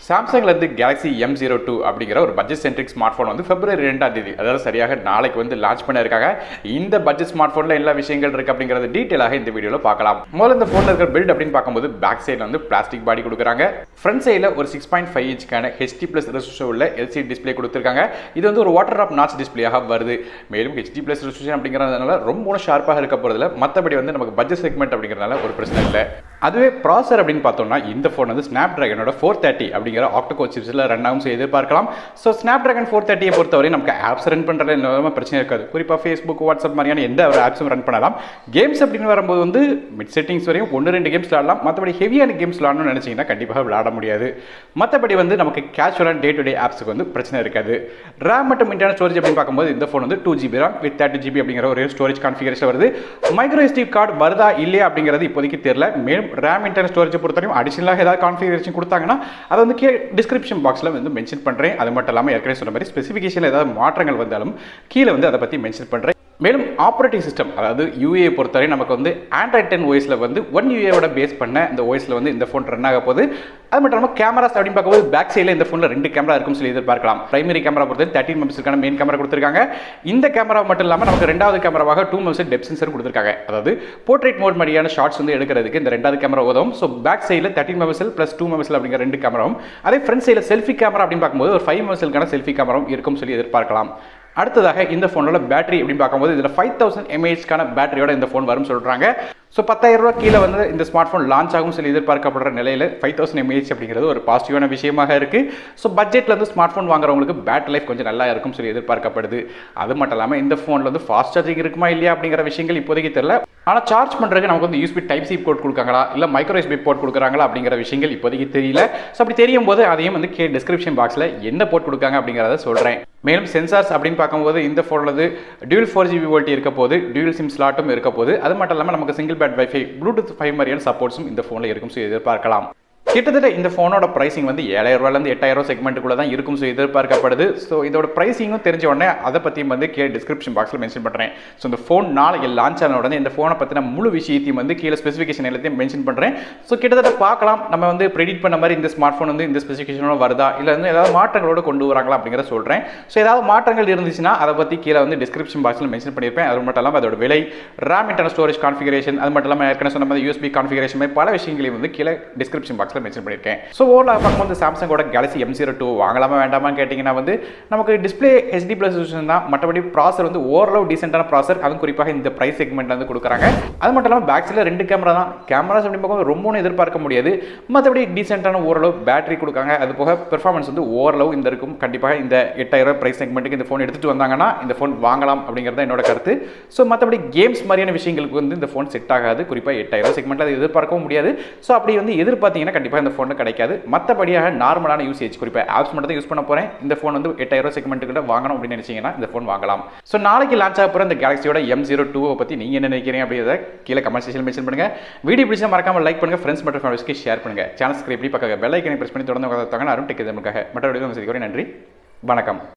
சாம்சங்லேருந்து Galaxy M zero two அப்படிங்கிற ஒரு budget centric smart phone வந்து பிப்ரவரி ரெண்டாம் தேதி அதாவது சரியாக நாளைக்கு வந்து லான்ச் பண்ணியிருக்காங்க இந்த பட்ஜெட் ஸ்மார்ட் ஃபோனில் எல்லா விஷயங்கள் இருக்குது அப்படிங்கிறது டீட்டெயிலாக இந்த வீடியோவில் பார்க்கலாம் முதல்ல இந்த ஃபோனில் இருக்கிற பில்ட் அப்படின்னு பார்க்கும்போது பேக் சைடில் வந்து பிளாஸ்டிக் பாடி கொடுக்குறாங்க ஃப்ரண்ட் சைடில் ஒரு சிக்ஸ் பாயிண்ட் ஃபைவ் இன்ச்சுக்கான ஹெச்டி ப்ளஸ் ரெசல்யூஷன் உள்ள எல்சிடி டிஸ்பிளே கொடுத்துருக்காங்க இது வந்து ஒரு வாட்டர் ட்ராப் நாச் டிஸ்பிளேயாக வருது மேலும் ஹெச்டி ப்ளஸ் ரெசல்யூஷன் அப்படிங்கிறதுனால ரொம்ப ஷார்ப்பாக இருக்க போகிறதுல மற்றபடி வந்து நமக்கு பட்ஜெட் செக்மெண்ட் அப்படிங்கிறதுனால ஒரு பிரச்சனை இல்லை அதுவே ப்ராசர் அப்படின்னு பார்த்தோம்னா இந்த ஃபோன் வந்து ஸ்னாப் ட்ராகனோட ஃபோர் தேர்ட்டி அப்படிங்கிற ஆக்டோகோ சிப்ஸில் ரன் ஆகும் செய்து எதிர்பார்க்கலாம் ஸோ ஸ்னாப் ட்ராகன் ஃபோர் தேர்ட்டியை பொறுத்தவரை நமக்கு ஆப்ஸ் ரன் பண்ணுறது எந்த பிரச்சனை இருக்காது குறிப்பாக ஃபேஸ்புக் வாட்ஸ்அப் மாதிரியான எந்த ஒரு ஆப்ஸும் ரன் பண்ணலாம் கேம்ஸ் அப்படின்னு வரும்போது வந்து மிட் செட்டிங்ஸ் வரையும் ஒன்று ரெண்டு கேம்ஸ் விளாடலாம் மற்றபடி ஹெவியான கேம்ஸ் விளாடணும்னு நினச்சிங்கன்னா கண்டிப்பாக விளாட முடியாது மற்றபடி வந்து நமக்கு கேஷுவலான டே டு டே ஆப்ஸுக்கு வந்து பிரச்சனை இருக்காது ரேம் மற்றும் இன்டர்னல் ஸ்டோரேஜ் அப்படின்னு பார்க்கும்போது இந்த ஃபோன் வந்து two GB RAM with thirty GB அப்படிங்கிற ஒரு ஸ்டோரேஜ் கான்ஃபிகரேஷன் வருது மைக்ரோ எஸ்டி கார்டு வருதா இல்லையா அப்படிங்கிறது இப்போதைக்கு தெரியல மேலும் ரேம் இன்டர்னல் ஸ்டோரேஜ் பொறுத்தவரைக்கும் அடிஷனலாக ஏதாவது கான்ஃபிகரேஷன் கொடுத்தாங்கன்னா அதை வந்து கீழே டிஸ்கிரிப்ஷன் பாக்ஸில் வந்து மென்ஷன் பண்ணுறேன் அது மட்டும் இல்லாமல் ஏற்கனவே சொன்ன மாதிரி ஸ்பெசிஃபிகேஷனில் ஏதாவது மாற்றங்கள் வந்தாலும் கீழே வந்து அதை பற்றி மென்ஷன் பண்ணுறேன் மேலும் ஆப்ரேட்டிங் சிஸ்டம் அதாவது யூஏ பொறுத்தவரை நமக்கு வந்து ஆண்ட்ராய்ட் டென் ஓஎஸில் வந்து ஒன் யூஏவோட பேஸ் பண்ண இந்த ஓஎஸில் வந்து இந்த ஃபோன் ரன் ஆக போகுது அது மட்டும் இல்லாமல் கேமராஸ் அப்படின்னு பார்க்கும்போது பேக் சைடில் இந்த ஃபோனில் ரெண்டு கேமரா இருக்கும் சொல்லி எதிர்பார்க்கலாம் பிரைமரி கேமரா பொறுத்தவரை தேர்ட்டின் மெம்பர்ஸ்க்கான மெயின் கேமரா கொடுத்துருக்காங்க இந்த கேமரா மட்டும் இல்லாமல் நமக்கு ரெண்டாவது கேமராவாக டூ மெம்பர்ஸ் டெப் சென்சர் கொடுத்துருக்காங்க அதாவது போர்ட்ரேட் மோட் மாதிரியான ஷார்ட்ஸ் வந்து எடுக்கிறதுக்கு இந்த ரெண்டாவது கேமரா உதவும் ஸோ பேக் சைடில் தேர்ட்டின் மெம்பர்ஸில் ப்ளஸ் டூ மெம்பர்ஸில் அப்படிங்கிற ரெண்டு கேமராவும் அதே ஃப்ரண்ட் சைடில் செல்ஃபி கேமரா அப்படின்னு பார்க்கும்போது ஒரு ஃபைவ் மெம்பர்ஸ்க்கான செல்ஃபி கேமராவும் இருக்கும் சொல்லி எதிர்பார்க்கலாம் அடுத்ததாக இந்த ஃபோனோட பேட்டரி அப்படின்னு பார்க்கும்போது இதில் ஃபைவ் தௌசண்ட் எம்ஏஹெச்க்கான பேட்டரியோட இந்த ஃபோன் வரும் சொல்கிறாங்க ஸோ பத்தாயிரம் ரூபா கீழே வந்து இந்த ஸ்மார்ட் ஃபோன் லான்ச் ஆகும் சொல்லி எதிர்பார்க்கப்படுற நிலையில் ஃபைவ் தௌசண்ட் எம்ஏஹெச் அப்படிங்கிறது ஒரு பாசிட்டிவான விஷயமாக இருக்குது ஸோ பட்ஜெட்டில் வந்து ஸ்மார்ட் ஃபோன் வாங்குறவங்களுக்கு பேட்டரி லைஃப் கொஞ்சம் நல்லா இருக்கும் சொல்லி எதிர்பார்க்கப்படுது அது மட்டும் இல்லாமல் இந்த ஃபோனில் வந்து ஃபாஸ்ட் சார்ஜிங் இருக்குமா இல்லையா அப்படிங்கிற விஷயங்கள் இப்போதைக்கு தெரியல ஆனால் சார்ஜ் பண்ணுறதுக்கு நமக்கு வந்து யூஸ்பி டைப் சி போர்ட் கொடுக்காங்களா இல்லை மைக்ரோ எஸ்பி போர்ட் கொடுக்குறாங்களா அப்படிங்கிற விஷயங்கள் இப்போதைக்கு தெரியல ஸோ அப்படி தெரியும் போது அதையும் வந்து கே டிஸ்கிரிப்ஷன் பாக்ஸில் என்ன போர்ட் கொடுக்காங்க அப்படிங்கிறத சொல்கிறேன் மேலும் சென்சார்ஸ் அப்படின்னு பார்க்கும்போது இந்த ஃபோனில் வந்து டியூல் ஃபோர் ஜிபி வோல்ட்டி இருக்க போது டியூல் சிம் ஸ்லாட்டும் இருக்க போது அது மட்டும் இல்லாமல் நமக்கு single band wifi Bluetooth five மாதிரியான சப்போர்ட்ஸும் இந்த ஃபோனில் இருக்கும் ஸோ எதிர்பார்க்கலாம் கிட்டத்தட்ட இந்த ஃபோனோட ப்ரைசிங் வந்து ஏழாயிரம் ரூபாயிலேருந்து எட்டாயிரம் செக்மெண்ட்டுக்குள்ள தான் இருக்கும் ஸோ எதிர்பார்க்கப்படுது ஸோ இதோட ப்ரைசிங்கும் தெரிஞ்ச உடனே அதை பற்றியும் வந்து கீழே டிஸ்கிரிப்ஷன் பாக்ஸில் மென்ஷன் பண்ணுறேன் ஸோ இந்த ஃபோன் நாளைக்கு லான்ச் ஆன உடனே இந்த ஃபோனை பற்றின முழு விஷயத்தையும் வந்து கீழே ஸ்பெசிஃபிகேஷன் எல்லாத்தையும் மென்ஷன் பண்ணுறேன் ஸோ கிட்டத்தட்ட பார்க்கலாம் நம்ம வந்து ப்ரெடிக்ட் பண்ண மாதிரி இந்த ஸ்மார்ட் ஃபோன் வந்து இந்த ஸ்பெசிஃபிகேஷனோட வருதா இல்லை வந்து ஏதாவது மாற்றங்களோட கொண்டு வராங்களா அப்படிங்கிற சொல்கிறேன் ஸோ ஏதாவது மாற்றங்கள் இருந்துச்சுன்னா அதை பற்றி கீழே வந்து டிஸ்கிரிப்ஷன் பாக்ஸில் மென்ஷன் பண்ணியிருப்பேன் அது மட்டும் இல்லாமல் அதோட விலை ரேம் இன்டர்னல் ஸ்டோரேஜ் கான்ஃபிகரேஷன் அது மட்டும் இல்லாமல் ஏற்கனவே சொன்ன மாதிரி யூஎஸ்பி கான்ஃபிகரேஷன் மாதிரி பல விஷயங்களையும் வந்து கீழே டிஸ்கிரிப்ஷன் பாக்ஸில் மென்ஷன் பண்ணியிருக்கேன் ஸோ ஓவரால் பார்க்கும்போது சாம்சங்கோட கேலக்ஸி எம் ஜீரோ டூ வாங்கலாமா வேண்டாமான்னு கேட்டிங்கன்னா வந்து நமக்கு டிஸ்பிளே ஹெச்டி ப்ளஸ் தான் மற்றபடி ப்ராசர் வந்து ஓரளவு டீசென்டான ப்ராசர் அதுவும் குறிப்பாக இந்த ப்ரைஸ் செக்மெண்ட் வந்து கொடுக்குறாங்க அது மட்டும் இல்லாமல் பேக் சைடில் ரெண்டு கேமரா தான் கேமராஸ் அப்படி பார்க்கும்போது ரொம்ப ஒன்றும் எதிர்பார்க்க முடியாது மற்றபடி டீசென்டான ஓரளவு பேட்டரி கொடுக்காங்க அது போக பெர்ஃபார்மன்ஸ் வந்து ஓரளவு இந்த இருக்கும் கண்டிப்பாக இந்த எட்டாயிரம் ப்ரைஸ் செக்மெண்ட்டுக்கு இந்த ஃபோன் எடுத்துகிட்டு வந்தாங்கன்னா இந்த ஃபோன் வாங்கலாம் அப்படிங்கிறது என்னோட கருத்து ஸோ மற்றபடி கேம்ஸ் மாதிரியான விஷயங்களுக்கு வந்து இந்த ஃபோன் செட் ஆகாது குறிப்பாக எட்டாயிரம் செக்மெண்ட்டில் அது எதிர்பார்க்கவும் முடியாது ஸோ அப்படி வந்து எதிர்பார்த்தீங்கன்னா கண்டிப்பாக இந்த ஃபோன் கிடைக்காது மற்றபடியாக நார்மலான யூசேஜ் குறிப்பாக ஆப்ஸ் மட்டும் தான் யூஸ் பண்ண போகிறேன் இந்த ஃபோன் வந்து எட்டாயிரம் செக்மெண்ட்டுக்கிட்ட வாங்கணும் அப்படின்னு நினச்சிங்கன்னா இந்த ஃபோன் வாங்கலாம் ஸோ நாளைக்கு லான்ச் ஆக போகிற இந்த கேலக்ஸியோட எம் ஜீரோ டூவை பற்றி நீங்கள் என்ன நினைக்கிறீங்க அப்படிங்கிறத கீழே கமெண்ட் செக்ஷன் மென்ஷன் பண்ணுங்கள் வீடியோ பிடிச்சா மறக்காம லைக் பண்ணுங்கள் ஃப்ரெண்ட்ஸ் மற்றும் ஃபேமிலிஸ்க்கு ஷேர் பண்ணுங்கள் சேனல் ஸ்கிரிப்ட் பக்கம் பெல் ஐக்கனை ப்ரெஸ் பண்ணி தொடர்ந்து உட்காந்து அருண் டெக் மற்ற வீடியோ நன்றி வணக்கம்